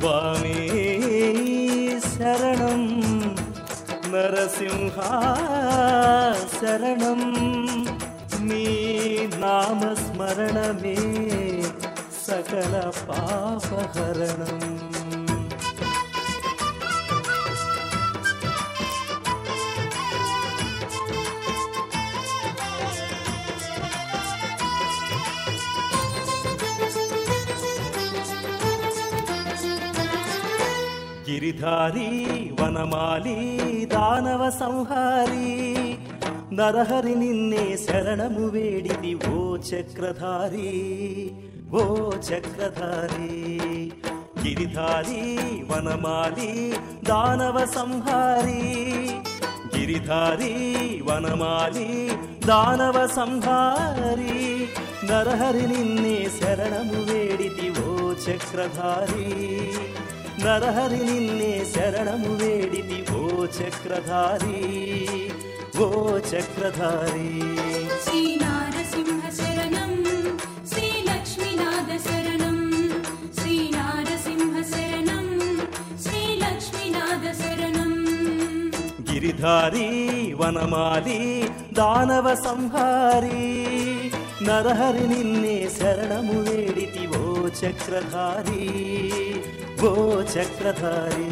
స్వామి శరణం నరసింహ శరణం నీ నామస్మరణమే సకల పాపహరణం గిరిధారి వనమాలి దానవ సంహారి నరహరి నిన్నే శరణము వేడిది ఓ చక్రధారి ఓ చక్రధారి గిరిధారి వనమాలి దానవ సంహారి గిరిధారి వనమాలి దానవ సంహారి నరహరి నిన్నే శరణము వేడిది ఓ చక్రధారి నరహరి నిన్నే శరణము వేడిది ఓ చక్రధారి ఓ చక్రధారి శ్రీ నారసింహ శరణం శ్రీ లక్ష్మీనాథ శరణం శ్రీ నారసింహ శరణం శ్రీ లక్ష్మీనాథ శరణం గిరిధారి వనమాలి దానవ సంహారి నరహరి నిన్నే శరణము వేడితి ఓ చక్రధారి ఓ చక్రధారి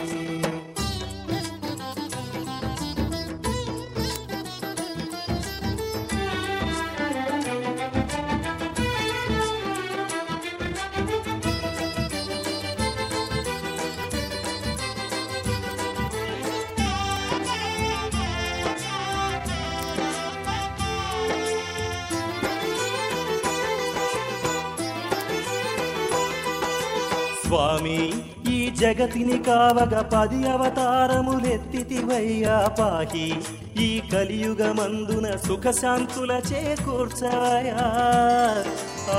స్వామి ఈ జగతిని కావగ పది అవతారములెత్తితివయ్యా పాహి ఈ కలియుగమందున సుఖశాంతుల చేకూర్చవయా ఆ,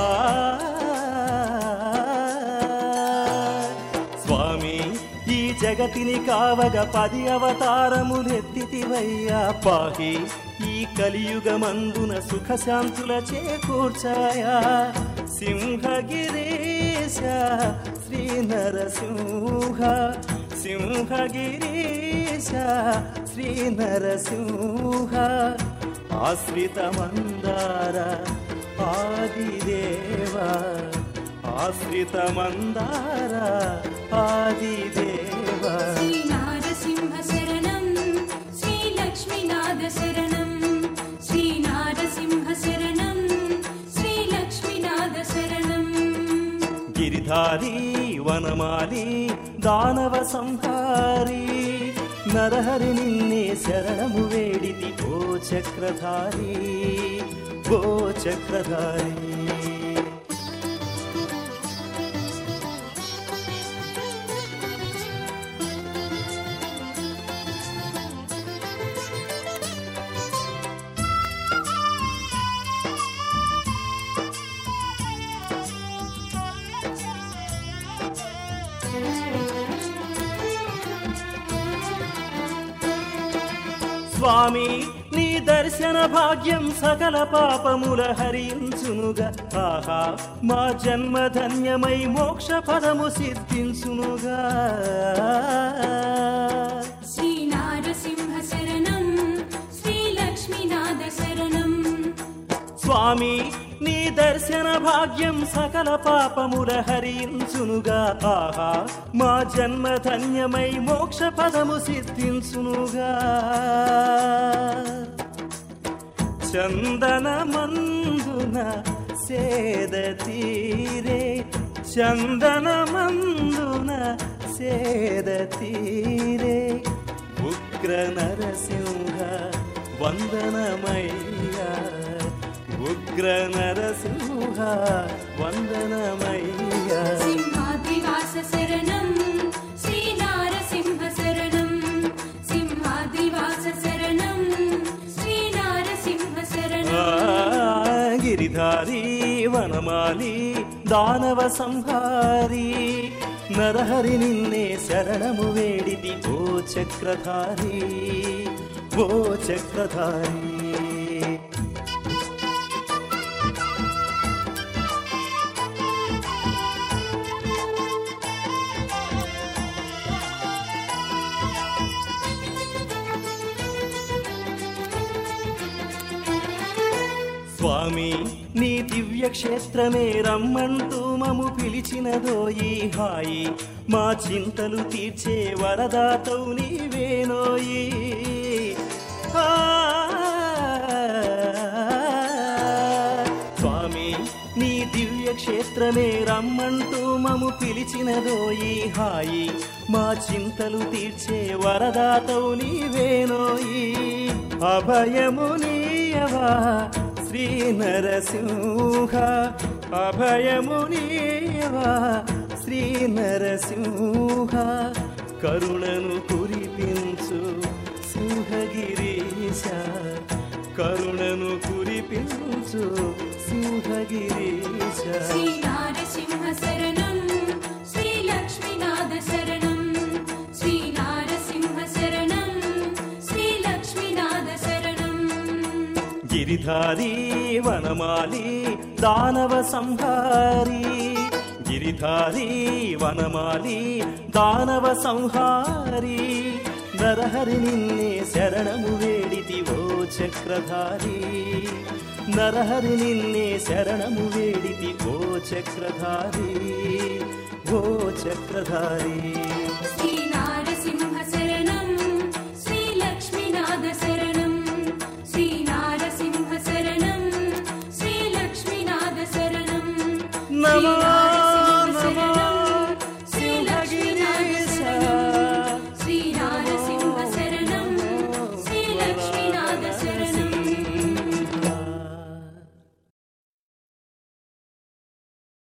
స్వామి ఈ జగతిని కావగ పది అవతారములెత్తితివయ్యా పాహి ఈ కలియుగమందున సుఖశాంతుల చేకూర్చయా సింహగిరీశ శ్రీ నరసింహ సింహగిరీశ శ్రీ నరసింహ ఆశ్రిత మందార ఆదిదేవ ఆశ్రిత మందార ఆదిదేవ శ్రీ నారసింహ శరణం శ్రీ లక్ష్మీనాథ శరణం శ్రీ నారసింహ శరణం శ్రీ లక్ష్మీనాథ శరణం గిరిధారి వనమాలి దానవ సంహారి నరహరి నిన్నే శరణము వేడితి ఓ చక్రధారి ఓ చక్రధారి స్వామి నీ దర్శన భాగ్యం సకల పాపముల హరించునుగా ఆహా మా జన్మ ధన్యమై మోక్ష పదము సిద్ధించునుగా శ్రీ నారసింహ శరణం శ్రీ లక్ష్మీనాథ శరణం స్వామి నీ దర్శన భాగ్యం సకల పాపముల హరించునుగా ఆహా మా జన్మ ధన్యమై మోక్ష పదము సిద్ధించునుగా చందన మందున సేద తీరే చందన మందున సేద తీరే ఉగ్ర నరసింహ వందనమయ్యా ఉగ్ర నరసింహ వందనమయ్యా సింహాద్రివాస శరణం శ్రీ నారసింహ శరణం సింహాద్రివాస శరణం శ్రీ నారసింహ శరణం ఆ, గిరిధారి వనమాలి దానవ సంహారి నరహరి నిన్నే శరణము వేడిది ఓ చక్రధారి ఓ చక్రధారి స్వామి నీ దివ్య క్షేత్రమే రమ్మంటూ మము పిలిచినదోయి హాయి మా చింతలు తీర్చే వరదాతవు నీవేనోయి ఆ, స్వామి నీ దివ్య క్షేత్రమే రమ్మంటూ మము పిలిచినదోయి హాయి మా చింతలు తీర్చే వరదాతవు నీవేనోయి అభయము నీయవా శ్రీ నరసింహ అభయము నీయవా శ్రీ నరసింహ కరుణను కురిపించు సింహగిరీశ కరుణను కురిపించు సింహగిరీశ శ్రీ నారసింహ శరణం శ్రీ లక్ష్మీనాథ శరణం శ్రీ నారసింహ శరణం శ్రీ లక్ష్మీనాథ శరణం గిరిధారి వనమాలి దానవ సంహారి గిరిధారి వనమాలి దానవ సంహారి నరహరి నిన్నే శరణము వేడితి ఓ చక్రధారి నరహరి నిన్నే శరణము వేడితి ఓ చక్రధారి ఓ చక్రధారి శ్రీ నారసింహ శరణం శ్రీ లక్ష్మీనాథ శరణం శ్రీ నారసింహ శరణం శ్రీ లక్ష్మీనాథ శరణం నమో